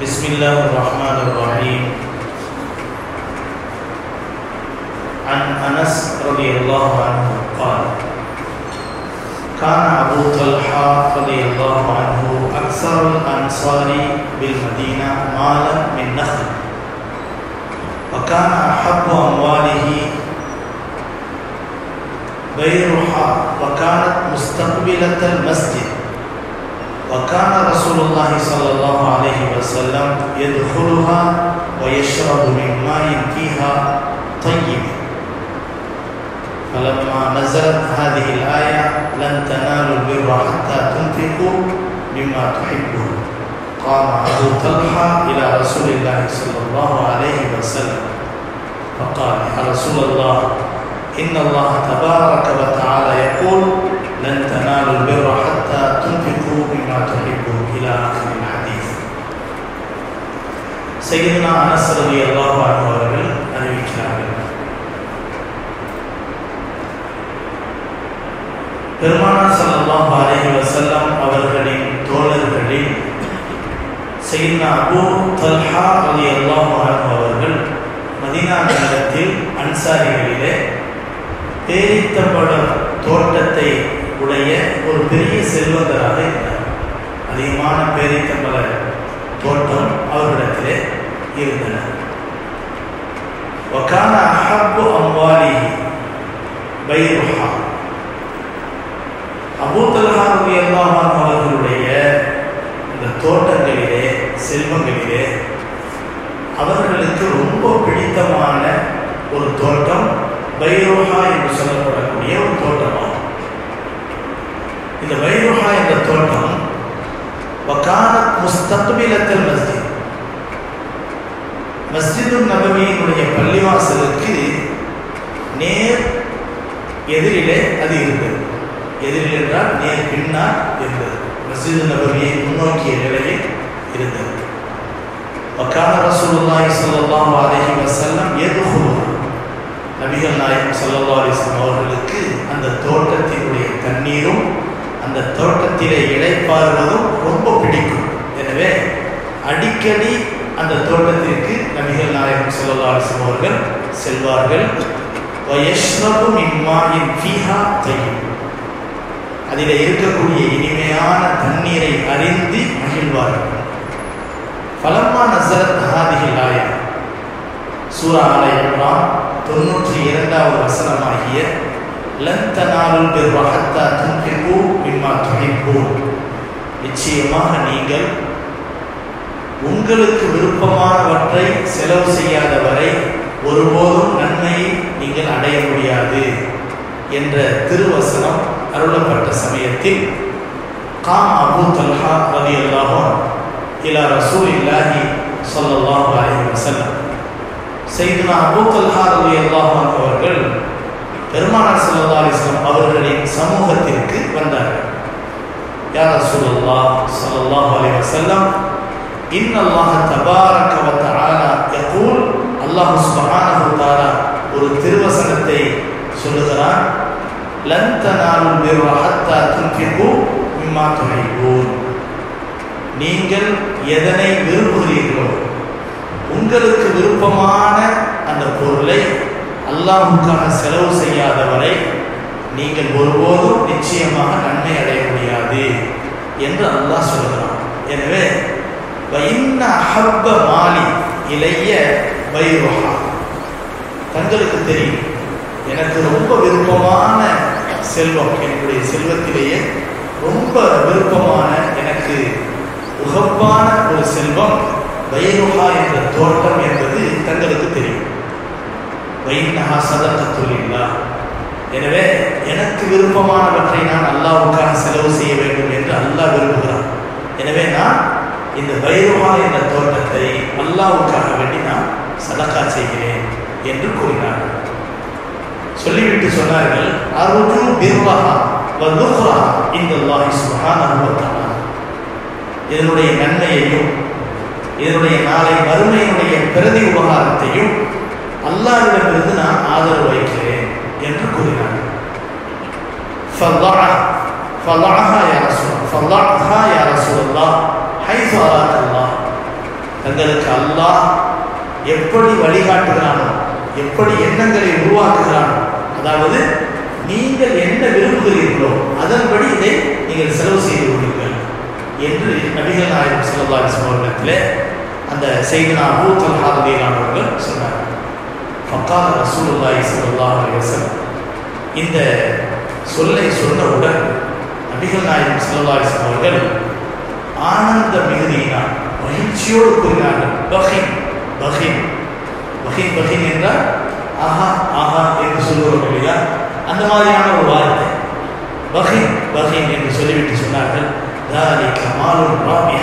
بسم الله الرحمن الرحيم عن أنس رضي الله عنه قال كان أبو طلحة رضي الله عنه أكثر الأنصار بالمدينة مالا من نخل وكان أحب أمواله بيرها وكانت مستقبلة المسجد وكان رسول الله صلى الله عليه وسلم يدخلها ويشرب من ماء فيها طيب فلما نزلت هذه الآية لن تنالوا البر حتى تنفقوا مما تحبون قام أبو طلحة إلى رسول الله صلى الله عليه وسلم فقال يا رسول الله إن الله تبارك وتعالى يقول لن تنالوا البر حتى تنفقوا مما تحبون إلى آخر الحديث سيدنا أنس رضي الله عنه அவர்கள் அறிவிக்கிறார்கள் பெருமானார் ஸல்லல்லாஹு அலைஹி வஸல்லம் அவர்களின் தோழர்களில் சையத்னா அபூ தல்ஹா ரலியல்லாஹு அன்ஹு அவர்கள் மதீனா நகரத்தில் அன்சாரிகளிலே பேரித்தம்பழம் தோட்டத்தை உடைய ஒரு பெரிய செல்வந்தராக இருந்தார் அதிகமான பேரித்தம்பழ தோட்டம் அவர்களிடத்திலே இருந்தன وكان أحب أمواله بيرها அபூத்தல்ஹா ரலியல்லாஹு அன்ஹு அவர்களுடைய இந்த தோட்டங்களிலே செல்வங்களிலே அவர்களுக்கு ரொம்ப பிடித்தமான ஒரு தோட்டம் பைரோஹா என்று சொல்லப்படக்கூடிய ஒரு தோட்டமாகும் இந்த பைரோஹா என்ற தோட்டம் வக்கான முஸ்தக்பிலத்தல் மஸ்ஜித் மஸ்ஜிது நபவியினுடைய பள்ளிவாசலுக்கு நேர் எதிரிலே அது இருந்தது எதிரில் என்றால் நேர் பின்னால் இருந்தது மஸ்ஜிது நபவியை முன்னோக்கிய நிலையில் இருந்தது வக்கான ரசூலுல்லாஹி ஸல்லல்லாஹு அலைஹி வஸல்லம் யதுஹுலுஹா நபிகள் நாயகம் சல்லா அலிஸ்லாம் அவர்களுக்கு அந்த தோட்டத்தினுடைய தண்ணீரும் அந்த தோட்டத்திலே இழைப்பாறுவதும் ரொம்ப பிடிக்கும் எனவே அடிக்கடி அந்த தோட்டத்திற்கு நபிகள் நாயகம் சல்லா அலிஸ்லாம் அவர்கள் செல்வார்கள் வயஷ்ரபு மின்மாயின் ஃபீஹா தையும் அதில் இருக்கக்கூடிய இனிமையான தண்ணீரை அறிந்து மகிழ்வார்கள் ஃபலம்மா நசரத் ஹாதிஹில் ஆயா சூரா ஆலை இம்ரான் தொன்னூற்றி இரண்டாவது வசனமாகிய லந்தனாலுல் பிர்வஹத்தா துன்ஃபிகு மிம்மா துஹிப்பூன் நிச்சயமாக நீங்கள் உங்களுக்கு விருப்பமானவற்றை செலவு செய்யாத வரை ஒருபோதும் நன்மையை நீங்கள் அடைய முடியாது என்ற திருவசனம் அருளப்பட்ட சமயத்தில் காம் அபு தல்ஹா ரதி அல்லாஹும் இலா ரசூல் இல்லாஹி சொல்லல்லாஹு அலைஹி வஸல்லம் செய்துனா அபூ தல்ஹா ரலியல்லாஹு அன்ஹு அவர்கள் பெருமானார் ஸல்லல்லாஹு அலைஹி வஸல்லம் அவர்களின் சமூகத்திற்கு வந்தார்கள் யா ரசூலுல்லாஹ் ஸல்லல்லாஹு அலைஹி வஸல்லம் இன் அல்லாஹ் தபாரக வ தஆலா யகூல் அல்லாஹ் சுப்ஹானஹு தஆலா ஒரு திருவசனத்தை சொல்லுகிறான் லன் தனாலுல் பிர்ர ஹத்தா துன்ஃபிகு மிம்மா துஹிப்பூன் நீங்கள் எதனை விரும்புகிறீர்களோ உங்களுக்கு விருப்பமான அந்த பொருளை அல்லாஹுக்காக செலவு செய்யாத வரை நீங்கள் ஒருபோதும் நிச்சயமாக நன்மை அடைய முடியாது என்று அல்லாஹ் சொல்கிறான் எனவே வைன்ன அஹப்ப மாலி இளைய வைரோஹா தங்களுக்கு தெரியும் எனக்கு ரொம்ப விருப்பமான செல்வம் என்னுடைய செல்வத்திலேயே ரொம்ப விருப்பமான எனக்கு உகப்பான ஒரு செல்வம் வைருஹா என்ற தோட்டம் என்பது தங்களுக்கு தெரியும் வைநகா சதக்கத்துல்லா எனவே எனக்கு விருப்பமானவற்றை நான் அல்லாவுக்காக செலவு செய்ய வேண்டும் என்று அல்லாஹ் விரும்புகிறான் எனவே நான் இந்த வைருஹா என்ற தோட்டத்தை அல்லாவுக்காக வேண்டி நான் சதக்கா செய்கிறேன் என்று கூறினார்கள் சொல்லிவிட்டு சொன்னார்கள் அருஜு பிர்வஹா வதுஹ்ரா இந்த அல்லாஹி சுப்ஹானஹு வ தஆலா இதனுடைய நன்மையையும் இதனுடைய நாளை மறுமையினுடைய பிரதி உபகாரத்தையும் அல்லாஹ்விடமிருந்து நான் ஆதரவு வைக்கிறேன் என்று கூறினார் فضعها يا رسول فضعها يا رسول الله حيث أراك الله தங்களுக்கு அல்லாஹ் எப்படி வழிகாட்டுகிறானோ எப்படி எண்ணங்களை உருவாக்குகிறானோ அதாவது நீங்கள் என்ன விரும்புகிறீர்களோ அதன்படி இதை நீங்கள் செலவு செய்து கொள்ளுங்கள் என்று நபிகள் நாயகம் சல்லா அவர்களிடத்தில் அந்த செய்தினா அபூத்தல் ஹாரதியிலானவர்கள் சொன்னார் ஃபக்கால ரசூலுல்லாஹி ஸல்லல்லாஹு அலைஹி வஸல்லம் இந்த சொல்லை சொன்னவுடன் நபிகள் நாயகம் சல்லா அவர்கள் ஆனந்த மிகுதியினால் மகிழ்ச்சியோடு கூறினார்கள் பஹின் பஹின் பஹின் பஹின் என்றால் ஆஹா ஆஹா என்று சொல்லுவோம் இல்லையா அந்த மாதிரியான ஒரு வார்த்தை பஹின் பஹின் என்று சொல்லிவிட்டு சொன்னார்கள் ذلك مال رابح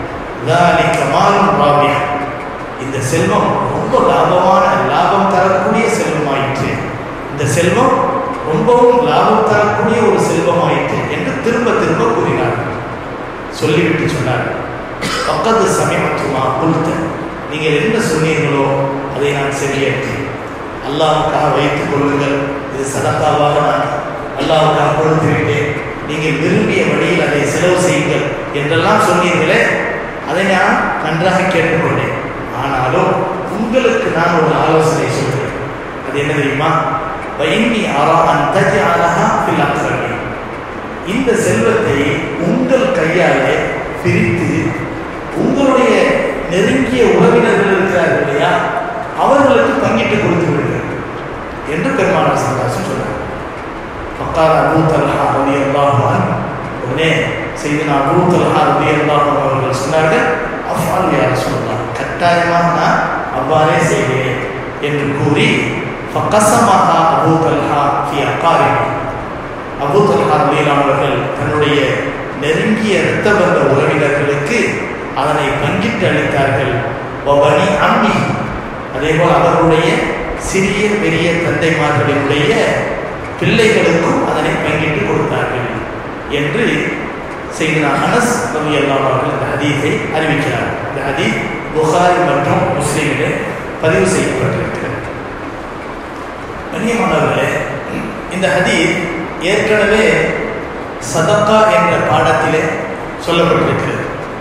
ذلك مال رابح இந்த செல்வம் ரொம்ப லாபமான லாபம் தரக்கூடிய செல்வமாயிற்று இந்த செல்வம் ரொம்பவும் லாபம் தரக்கூடிய ஒரு செல்வமாயிற்று என்று திரும்ப திரும்ப கூறினார் சொல்லிவிட்டு சொன்னார் பக்கத்து சமயமத்துமா குழுத்த நீங்கள் என்ன சொன்னீர்களோ அதை நான் செவியேற்றேன் அல்லாவுக்காக வைத்துக் கொள்ளுங்கள் இது சதக்காவாக நான் அல்லாவுக்காக கொடுத்து விட்டேன் நீங்கள் விரும்பிய வழியில் அதை செலவு செய்யுங்கள் என்றெல்லாம் சொன்னீர்களே அதை நான் நன்றாக கேட்டுக்கொண்டேன் ஆனாலும் உங்களுக்கு நான் ஒரு ஆலோசனை சொல்கிறேன் அது என்ன தெரியுமா வைன்னி அரா அந்த அழகா பில் இந்த செல்வத்தை உங்கள் கையாலே பிரித்து உங்களுடைய நெருங்கிய உறவினர்கள் இருக்கிறார்கள் இல்லையா அவர்களுக்கு பங்கிட்டு கொடுத்து விடுங்கள் என்று பெருமானார் சந்தாசம் சொன்னார் பக்கார அபூ தல்ஹா ரதி அல்லாஹான் உடனே செய்து நான் அபூ தல்ஹா ரதி அல்லாஹான் அவர்கள் சொன்னார்கள் அஃபால் யார் சொல்லலாம் கட்டாயமாக நான் அவ்வாறே செய்கிறேன் என்று கூறி ஃபக்கசமாக அபூ தல்ஹா ஃபி அக்காரிமா அபூ தல்ஹா ரலியல்லாஹு தன்னுடைய நெருங்கிய இரத்த பந்த உறவினர்களுக்கு அதனை பங்கிட்டு அளித்தார்கள் ஒபனி அம்மி அதேபோல் அவர்களுடைய சிறிய பெரிய தந்தைமார்களினுடைய பிள்ளைகளுக்கும் அதனை பங்கிட்டு கொடுத்தார்கள் என்று செய்தினா அனஸ் ரவி அவர்கள் இந்த ஹதீஸை அறிவிக்கிறார் இந்த ஹதீஸ் புகாரி மற்றும் முஸ்லீமிலே பதிவு செய்யப்பட்டிருக்கிறது கண்ணியமானவர்களே இந்த ஹதீஸ் ஏற்கனவே சதக்கா என்ற பாடத்திலே சொல்லப்பட்டிருக்கிறது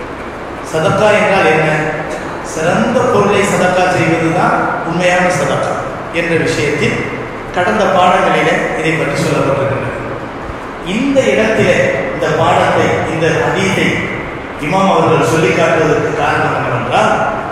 சதக்கா என்றால் என்ன சிறந்த பொருளை சதக்கா செய்வது தான் உண்மையான சதக்கா என்ற விஷயத்தில் கடந்த பாடங்களிலே இதை பற்றி சொல்லப்பட்டிருக்கிறது இந்த இடத்திலே இந்த பாடத்தை இந்த ஹதீஸை இமாம் அவர்கள் சொல்லி காட்டுவதற்கு காரணம் என்னவென்றால்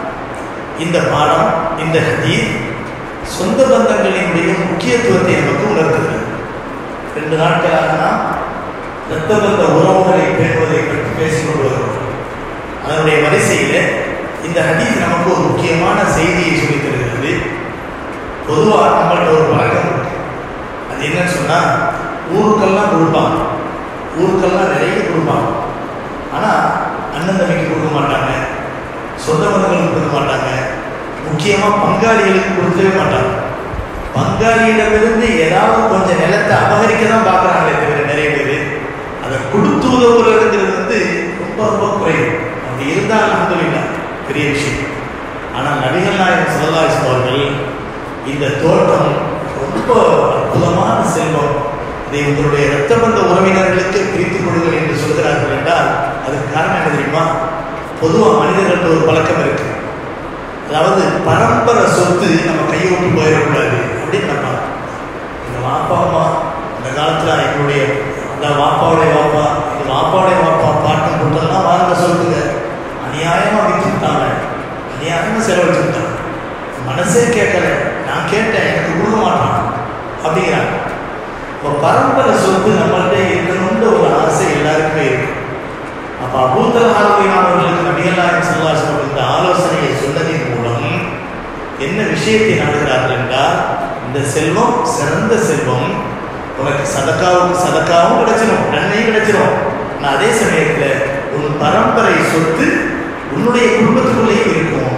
இந்த பாடம் இந்த ஹதீஸ் சொந்த பந்தங்களினுடைய முக்கியத்துவத்தை நமக்கு உணர்த்துகிறது ரெண்டு நாட்களாக நாம் இரத்த பந்த உறவுகளை பேணுவதை பற்றி பேசிக்கொண்டு வருகிறோம் அதனுடைய வரிசையில் இந்த ஹதீஸ் நமக்கு ஒரு முக்கியமான செய்தியை சொல்லித் தருகிறது பொதுவாக நம்மள்ட்ட ஒரு பழக்கம் இருக்கு அது என்னன்னு சொன்னால் ஊருக்கெல்லாம் கொடுப்பாங்க ஊருக்கெல்லாம் நிறைய கொடுப்பாங்க ஆனால் அண்ணன் தம்பிக்கு கொடுக்க மாட்டாங்க சொந்த பந்தங்களுக்கு கொடுக்க மாட்டாங்க முக்கியமாக பங்காளிகளுக்கு கொடுக்கவே மாட்டாங்க பங்காளியிடமிருந்து ஏதாவது கொஞ்சம் நிலத்தை அபகரிக்க தான் பார்க்குறாங்களே தவிர நிறைய பேர் அதை கொடுத்து உதவுறதுங்கிறது வந்து ரொம்ப ரொம்ப குறைவு அப்படி இருந்தால் அலமதுல்லா பெரிய விஷயம் ஆனால் நபிகள் நாயகம் சல்லாஸ் அவர்கள் இந்த தோட்டம் ரொம்ப அற்புதமான செல்வம் இதை உங்களுடைய இரத்த பந்த உறவினர்களுக்கு பிரித்துக் கொடுங்கள் என்று சொல்கிறார்கள் என்றால் அதுக்கு காரணம் என்ன தெரியுமா பொதுவாக மனிதர்கள்ட்ட ஒரு பழக்கம் இருக்கு அதாவது பரம்பரை சொத்து நம்ம கையை விட்டு போயிடக்கூடாது அப்படின்னு நம்ம இந்த வாப்பா அம்மா அந்த காலத்தில் எங்களுடைய அந்த வாப்பாவுடைய வாப்பா இந்த வாப்பாவுடைய வாப்பா பாட்டம் கொடுத்தெல்லாம் வாழ்ந்த சொல்லுங்க அநியாயமாக விற்றுட்டாங்க அநியாயமாக செலவழிச்சுட்டாங்க மனசே கேட்கல நான் கேட்டேன் எனக்கு கொடுக்க மாட்டான் அப்படிங்கிறாங்க இப்போ பரம்பரை சொத்து நம்மள்கிட்ட இருக்கணும்ன்ற ஒரு ஆசை எல்லாருக்குமே இருக்கு அப்போ அபூத்தல் ஆரோக்கியம் அவர்களுக்கு நபிகள்நாயகம் செல்லாசம் இந்த ஆலோசனையை சொன்னதின் மூலம் என்ன விஷயத்தை நாடுகிறார்கள் என்றால் இந்த செல்வம் சிறந்த செல்வம் உனக்கு சதக்காவுக்கு சதக்காவும் கிடைச்சிடும் நன்மையும் கிடைச்சிடும் ஆனால் அதே சமயத்தில் உன் பரம்பரை சொத்து உன்னுடைய குடும்பத்துக்குள்ளேயும் இருக்கும்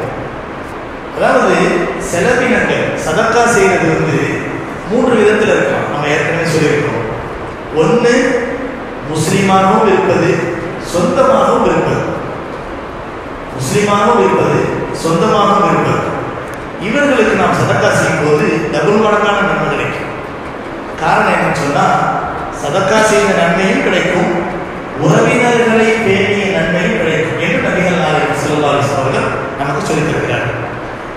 அதாவது செலவினங்கள் சதக்கா செய்கிறது வந்து மூன்று விதத்தில் இருக்கலாம் நம்ம ஏற்கனவே சொல்லியிருக்கோம் ஒன்று முஸ்லீமாகவும் இருப்பது சொந்தமாகவும் இருப்பது முஸ்லீமாகவும் இருப்பது சொந்தமாகவும் இருப்பது இவர்களுக்கு நாம் சதக்கா செய்யும் போது டபுள் மடங்கான நன்மை கிடைக்கும் காரணம் என்னன்னு சொன்னால் சதக்கா செய்த நன்மையும் கிடைக்கும் உறவினர்களை பேணிய நன்மையும் கிடைக்கும் என்று நபிகள் நாயகம் செல்வாரிஸ் அவர்கள் நமக்கு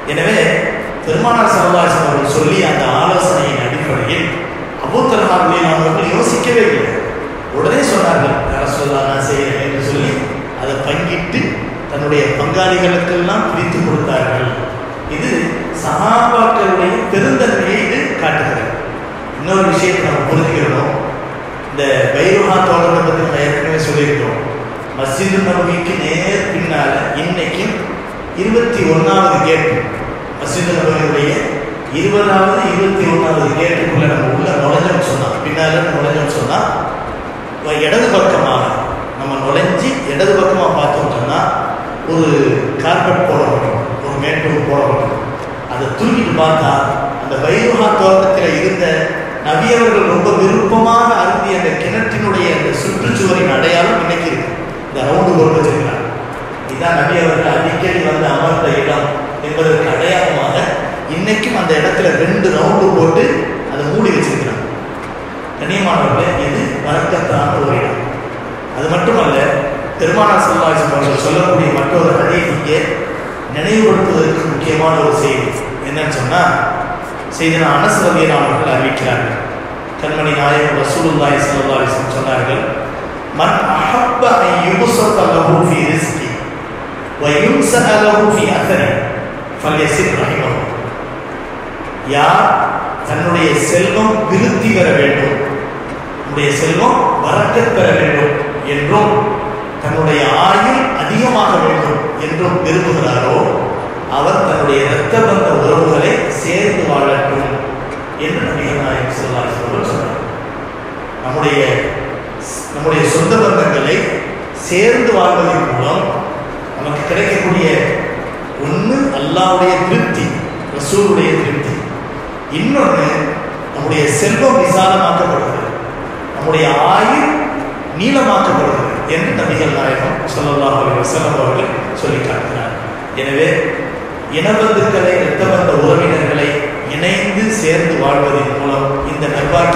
எனவே பெருமானார் சரதாசன் அவர்கள் சொல்லி அந்த ஆலோசனையின் அடிப்படையில் அபூத்தல்ஹார்களை அவர்கள் யோசிக்கவே இல்லை உடனே சொன்னார்கள் அரசுல்லா நான் செய்கிறேன் என்று சொல்லி அதை பங்கிட்டு தன்னுடைய பங்காளிகளுக்கெல்லாம் பிரித்து கொடுத்தார்கள் இது சகாபாக்களுடைய பெருந்தன்மையை இது காட்டுகிறது இன்னொரு விஷயத்தை நம்ம புரிஞ்சுக்கிறோம் இந்த பைருஹா தோழரை பற்றி நம்ம ஏற்கனவே சொல்லியிருக்கோம் மஸ்ஜிது நபவிக்கு நேர் பின்னால இன்னைக்கும் இருபத்தி ஒன்றாவது கேட் மஸ்ஜிது நபவியுடைய இருபதாவது இருபத்தி ஒன்றாவது கேட்டுக்குள்ள நம்ம உள்ள நுழைஞ்சோம்னு சொன்னா பின்னால நுழைஞ்சோம்னு சொன்னா இடது பக்கமாக நம்ம நுழைஞ்சி இடது பக்கமாக பார்த்தோம்னா ஒரு கார்பெட் போடப்படும் ஒரு மேட்டூர் போடப்படும் அதை தூக்கிட்டு பார்த்தா அந்த பைருஹா தோட்டத்தில் இருந்த நபியவர்கள் ரொம்ப விருப்பமாக அருந்திய அந்த கிணற்றினுடைய அந்த சுற்றுச்சுவரின் அடையாளம் இன்னைக்கு இருக்கு இந்த ரவுண்டு போட்டு வச்சிருக்கிறாங்க இதுதான் நபியவர்கள் அடிக்கடி வந்து அமர்ந்த இடம் என்பதற்கு அடையாளமாக இன்னைக்கும் அந்த இடத்துல ரெண்டு ரவுண்டு போட்டு அதை மூடி வச்சிருக்கிறாங்க கண்ணியமானவர்களே இது வழக்கத்தான ஒரு இடம் அது மட்டுமல்ல பெருமானா செல்வாசம் அவர்கள் சொல்லக்கூடிய மற்றொரு கதையை இங்கே நினைவுபடுத்துவதற்கு முக்கியமான ஒரு செய்தி என்னன்னு சொன்னால் செய்தின அனசரவியன் அவர்கள் அறிவிக்கிறார்கள் கண்மணி நாயகம் ரசூலுல்லாஹி ஸல்லல்லாஹு அலைஹி வஸல்லம் சொன்னார்கள் மன் அஹப்ப அன் யுபஸத லஹு ஃபீ ரிஸ்கி வ யும்ஸஅ லஹு ஃபீ அத்ரி ஃபல்யசில் ரஹிமஹு யார் தன்னுடைய செல்வம் விருத்தி பெற வேண்டும் நம்முடைய செல்வம் வரக்கத் பெற வேண்டும் என்றும் தன்னுடைய ஆயுள் அதிகமாக வேண்டும் என்றும் விரும்புகிறாரோ அவர் தன்னுடைய இரத்த பந்த உறவுகளை சேர்ந்து வாழட்டும் என்று நபிகள் நாயகம் சொல்லார் சொன்னார் நம்முடைய நம்முடைய சொந்த பந்தங்களை சேர்ந்து வாழ்வதன் மூலம் நமக்கு கிடைக்கக்கூடிய ஒன்று அல்லாவுடைய திருப்தி ரசூலுடைய திருப்தி இன்னொன்று நம்முடைய செல்வம் விசாலமாக்கப்படுகிறது நம்முடைய ஆயுள் நீளமாக்கப்படுகிறது என்று நபிகள் நாயகம் சொல்லல்லாஹ் அலி வசலம் அவர்கள் சொல்லி காட்டினார் எனவே இனபந்துக்களை இரத்தபந்த உறவினர்களை இணைந்து சேர்ந்து வாழ்வதன் மூலம் இந்த நல்வாழ்வு